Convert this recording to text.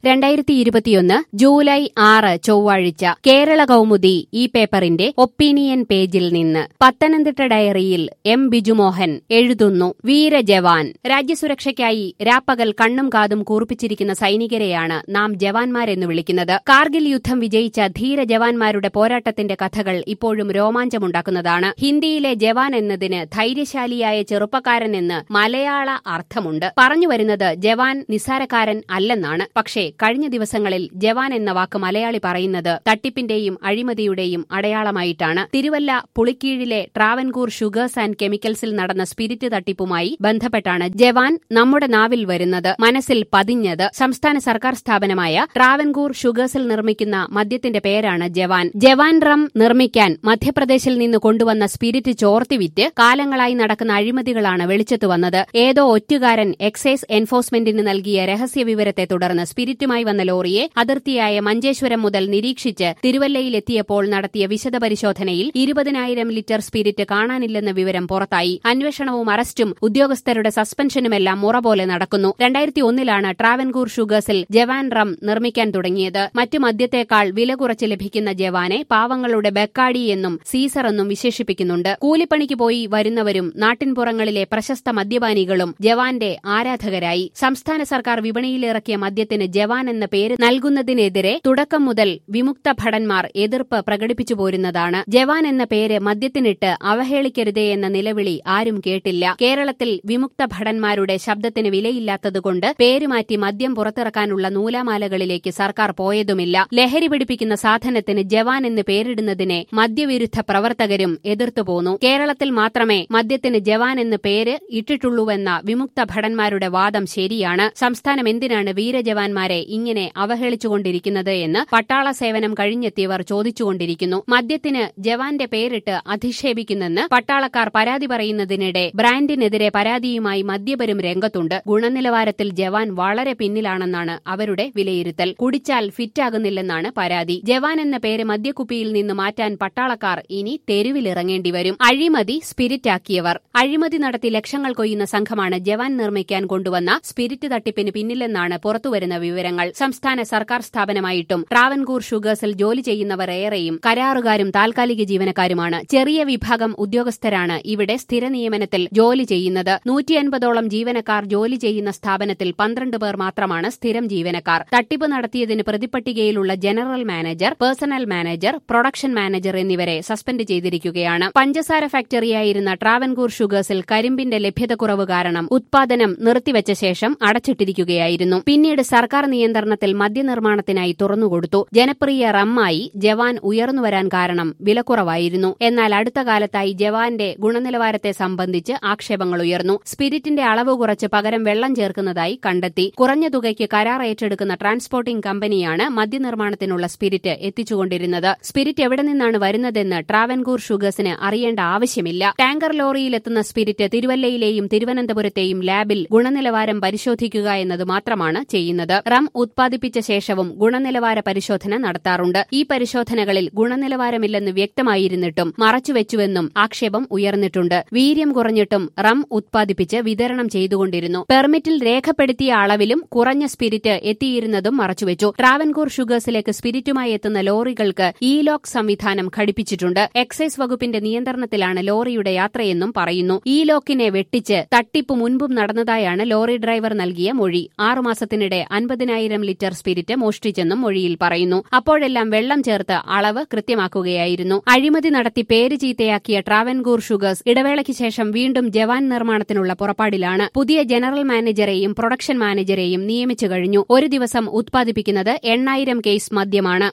രണ്ടായിരത്തി ഇരുപത്തിയൊന്ന് ജൂലൈ ആറ് ചൊവ്വാഴ്ച കേരള കൗമുദി ഈ പേപ്പറിന്റെ ഒപ്പീനിയൻ പേജിൽ നിന്ന് പത്തനംതിട്ട ഡയറിയിൽ എം ബിജുമോഹൻ എഴുതുന്നു വീരജവാൻ രാജ്യസുരക്ഷയ്ക്കായി രാപ്പകൽ കണ്ണും കാതും കൂർപ്പിച്ചിരിക്കുന്ന സൈനികരെയാണ് നാം ജവാന്മാരെന്ന് വിളിക്കുന്നത് കാർഗിൽ യുദ്ധം വിജയിച്ച ധീര ജവാന്മാരുടെ പോരാട്ടത്തിന്റെ കഥകൾ ഇപ്പോഴും രോമാഞ്ചമുണ്ടാക്കുന്നതാണ് ഹിന്ദിയിലെ ജവാൻ എന്നതിന് ധൈര്യശാലിയായ ചെറുപ്പക്കാരൻ എന്ന് മലയാള അർത്ഥമുണ്ട് പറഞ്ഞുവരുന്നത് ജവാൻ നിസ്സാരക്കാരൻ അല്ലെന്നാണ് പക്ഷേ കഴിഞ്ഞ ദിവസങ്ങളിൽ ജവാൻ എന്ന വാക്ക് മലയാളി പറയുന്നത് തട്ടിപ്പിന്റെയും അഴിമതിയുടെയും അടയാളമായിട്ടാണ് തിരുവല്ല പുളിക്കീഴിലെ ട്രാവൻകൂർ ഷുഗേഴ്സ് ആൻഡ് കെമിക്കൽസിൽ നടന്ന സ്പിരിറ്റ് തട്ടിപ്പുമായി ബന്ധപ്പെട്ടാണ് ജവാൻ നമ്മുടെ നാവിൽ വരുന്നത് മനസ്സിൽ പതിഞ്ഞത് സംസ്ഥാന സർക്കാർ സ്ഥാപനമായ ട്രാവൻകൂർ ഷുഗേഴ്സിൽ നിർമ്മിക്കുന്ന മദ്യത്തിന്റെ പേരാണ് ജവാൻ ജവാൻ റം നിർമ്മിക്കാൻ മധ്യപ്രദേശിൽ നിന്ന് കൊണ്ടുവന്ന സ്പിരിറ്റ് ചോർത്തിവിറ്റ് കാലങ്ങളായി നടക്കുന്ന അഴിമതികളാണ് വെളിച്ചത്തു വന്നത് ഏതോ ഒറ്റുകാരൻ എക്സൈസ് എൻഫോഴ്സ്മെന്റിന് നൽകിയ രഹസ്യ വിവരത്തെ തുടർന്ന് സ്പിരിറ്റുമായി വന്ന ലോറിയെ അതിർത്തിയായ മഞ്ചേശ്വരം മുതൽ നിരീക്ഷിച്ച് തിരുവല്ലയിലെത്തിയപ്പോൾ നടത്തിയ വിശദ പരിശോധനയിൽ ഇരുപതിനായിരം ലിറ്റർ സ്പിരിറ്റ് കാണാനില്ലെന്ന വിവരം പുറത്തായി അന്വേഷണവും അറസ്റ്റും ഉദ്യോഗസ്ഥരുടെ സസ്പെൻഷനുമെല്ലാം മുറ പോലെ നടക്കുന്നു രണ്ടായിരത്തി ഒന്നിലാണ് ട്രാവൻകൂർ ഷുഗേഴ്സിൽ ജവാൻ റം നിർമ്മിക്കാൻ തുടങ്ങിയത് മറ്റു മദ്യത്തേക്കാൾ വില കുറച്ച് ലഭിക്കുന്ന ജവാനെ പാവങ്ങളുടെ ബെക്കാടി എന്നും സീസർ എന്നും വിശേഷിപ്പിക്കുന്നുണ്ട് കൂലിപ്പണിക്ക് പോയി വരുന്നവരും നാട്ടിൻപുറങ്ങളിലെ പ്രശസ്ത മദ്യപാനികളും ജവാന്റെ ആരാധകരായി സംസ്ഥാന സർക്കാർ വിപണിയിലിറക്കിയ മദ്യത്തിന് ജവാൻ എന്ന പേര് നൽകുന്നതിനെതിരെ തുടക്കം മുതൽ വിമുക്ത ഭടന്മാർ എതിർപ്പ് പ്രകടിപ്പിച്ചു പോരുന്നതാണ് ജവാൻ എന്ന പേര് മദ്യത്തിനിട്ട് അവഹേളിക്കരുതേ എന്ന നിലവിളി ആരും കേട്ടില്ല കേരളത്തിൽ വിമുക്ത ഭടന്മാരുടെ ശബ്ദത്തിന് വിലയില്ലാത്തതുകൊണ്ട് പേരുമാറ്റി മദ്യം പുറത്തിറക്കാനുള്ള നൂലാമാലകളിലേക്ക് സർക്കാർ പോയതുമില്ല ലഹരി പിടിപ്പിക്കുന്ന സാധനത്തിന് ജവാൻ എന്ന് പേരിടുന്നതിനെ മദ്യവിരുദ്ധ പ്രവർത്തകരും എതിർത്തുപോന്നു കേരളത്തിൽ മാത്രമേ മദ്യത്തിന് ജവാൻ എന്ന് പേര് ഇട്ടിട്ടുള്ളൂവെന്ന വിമുക്ത ഭടന്മാരുടെ വാദം ശരിയാണ് സംസ്ഥാനം എന്തിനാണ് വീരജവാന്മാരെ ഇങ്ങനെ അവഹേളിച്ചുകൊണ്ടിരിക്കുന്നത് എന്ന് പട്ടാള സേവനം കഴിഞ്ഞെത്തിയവർ ചോദിച്ചുകൊണ്ടിരിക്കുന്നു മദ്യത്തിന് ജവാന്റെ പേരിട്ട് അധിക്ഷേപിക്കുന്നെന്ന് പട്ടാളക്കാർ പരാതി പറയുന്നതിനിടെ ബ്രാൻഡിനെതിരെ പരാതിയുമായി മദ്യപരും രംഗത്തുണ്ട് ഗുണനിലവാരത്തിൽ ജവാൻ വളരെ പിന്നിലാണെന്നാണ് അവരുടെ വിലയിരുത്തൽ കുടിച്ചാൽ ഫിറ്റാകുന്നില്ലെന്നാണ് പരാതി ജവാൻ എന്ന പേര് മദ്യക്കുപ്പിയിൽ നിന്ന് മാറ്റാൻ പട്ടാളക്കാർ ഇനി തെരുവിലിറങ്ങേണ്ടി വരും അഴിമതി സ്പിരിറ്റാക്കിയവർ അഴിമതി നടത്തി ലക്ഷങ്ങൾ കൊയ്യുന്ന സംഘമാണ് ജവാൻ നിർമ്മിക്കാൻ കൊണ്ടുവന്ന സ്പിരിറ്റ് തട്ടിപ്പിന് പിന്നിലെന്നാണ് പുറത്തുവരുന്ന വിവരങ്ങൾ സംസ്ഥാന സർക്കാർ സ്ഥാപനമായിട്ടും ട്രാവൻകൂർ ഷുഗേഴ്സിൽ ജോലി ചെയ്യുന്നവർ ഏറെയും കരാറുകാരും താൽക്കാലിക ജീവനക്കാരുമാണ് ചെറിയ വിഭാഗം ഉദ്യോഗസ്ഥരാണ് ഇവിടെ സ്ഥിര നിയമനത്തിൽ ജോലി ചെയ്യുന്നത് നൂറ്റിയൻപതോളം ജീവനക്കാർ ജോലി ചെയ്യുന്ന സ്ഥാപനത്തിൽ പന്ത്രണ്ട് പേർ മാത്രമാണ് സ്ഥിരം ജീവനക്കാർ തട്ടിപ്പ് നടത്തിയതിന് പ്രതിപട്ടികയിലുള്ള general manager personnel manager production manager എന്നിവരെ സസ്പെൻഡ് ചെയ്തിരിക്കുകയാണ് പഞ്ചസാര ഫാക്ടറിയായിരുന്ന ട്രാവൻകൂർ ഷുഗേഴ്സിൽ കരിമ്പിന്റെ ലഭ്യതക്കുറവ് കാരണം ഉത്പാദനം നിർത്തിവച്ച ശേഷം അടച്ചിട്ടിരിക്കുകയായിരുന്നു പിന്നീട് സർക്കാർ നിയന്ത്രണത്തിൽ മദ്യനിർമ്മാണത്തിനായി തുറന്നുകൊടുത്തു ജനപ്രിയ റമ്മായി ജവാൻ ഉയർന്നുവരാൻ കാരണം വിലക്കുറവായിരുന്നു എന്നാൽ അടുത്ത കാലത്തായി ജവാന്റെ ഗുണനിലവാരത്തെ സംബന്ധിച്ച് ആക്ഷേപങ്ങൾ ഉയർന്നു സ്പിരിറ്റിന്റെ അളവ് കുറച്ച് പകരം വെള്ളം ചേർക്കുന്നതായി കണ്ടെത്തി കുറഞ്ഞ തുകയ്ക്ക് കരാർ ഏറ്റെടുക്കുന്ന ട്രാൻസ്പോർട്ടിംഗ് കമ്പനിയാണ് മദ്യനിർമ്മാണത്തിനുള്ള സ്പിരിറ്റ് എത്തിച്ചുകൊണ്ടിരുന്നത് സ്പിരിറ്റ് എവിടെ നിന്നാണ് വരുന്നതെന്ന് ട്രാവൻകൂർ ഷുഗേഴ്സിന് അറിയേണ്ട ആവശ്യമില്ല ടാങ്കർ ലോറിയിലെത്തുന്ന സ്പിരിറ്റ് തിരുവല്ലയിലെയും തിരുവനന്തപുരത്തെയും ലാബിൽ ഗുണനിലവാരം പരിശോധിക്കുക എന്നത് മാത്രമാണ് ചെയ്യുന്നത് റം ഉത്പാദിപ്പിച്ച ശേഷവും ഗുണനിലവാര പരിശോധന നടത്താറുണ്ട് ഈ പരിശോധനകളിൽ ഗുണനിലവാരമില്ലെന്ന് വ്യക്തമായിരുന്നിട്ടും മറച്ചുവെച്ചുവെന്നും ആക്ഷേപം ഉയർന്നിട്ടുണ്ട് വീര്യം കുറഞ്ഞിട്ടും റം ഉത്പാദിപ്പിച്ച് വിതരണം ചെയ്തുകൊണ്ടിരുന്നു പെർമിറ്റിൽ രേഖപ്പെടുത്തിയ അളവിലും കുറഞ്ഞ സ്പിരിറ്റ് എത്തിയിരുന്നതും മറച്ചുവെച്ചു ട്രാവൻകൂർ ഷുഗേഴ്സിലേക്ക് സ്പിരിറ്റുമായി എത്തുന്ന ലോറികൾക്ക് ഇ ലോക്ക് സംവിധാനം ഘടിപ്പിച്ചിട്ടുണ്ട് എക്സൈസ് വകുപ്പിന്റെ നിയന്ത്രണത്തിലാണ് ലോറിയുടെ യാത്രയെന്നും പറയുന്നു ഇ ലോക്കിനെ വെട്ടിച്ച് തട്ടിപ്പ് മുൻപും നടന്നതായാണ് ലോറി ഡ്രൈവർ നൽകിയ മൊഴി ആറുമാസത്തിനിടെ അൻപതിനായിരം ലിറ്റർ സ്പിരിറ്റ് മോഷ്ടിച്ചെന്നും മൊഴിയിൽ പറയുന്നു അപ്പോഴെല്ലാം വെള്ളം ചേർത്ത് അളവ് കൃത്യമാക്കുകയായിരുന്നു അഴിമതി നടത്തി പേര് ചീത്തയാക്കിയ ട്രാവൻകൂർ ഷുഗേഴ്സ് ഇടവേളയ്ക്ക് ശേഷം വീണ്ടും ജവാൻ നിർമ്മാണത്തിനുള്ള പുറപ്പാടിലാണ് പുതിയ ജനറൽ മാനേജരെയും പ്രൊഡക്ഷൻ മാനേജരെയും നിയമിച്ചു കഴിഞ്ഞു ഒരു ദിവസം ഉത്പാദിപ്പിക്കുന്നത് എണ്ണായിരം കേസ് മദ്യമാണ്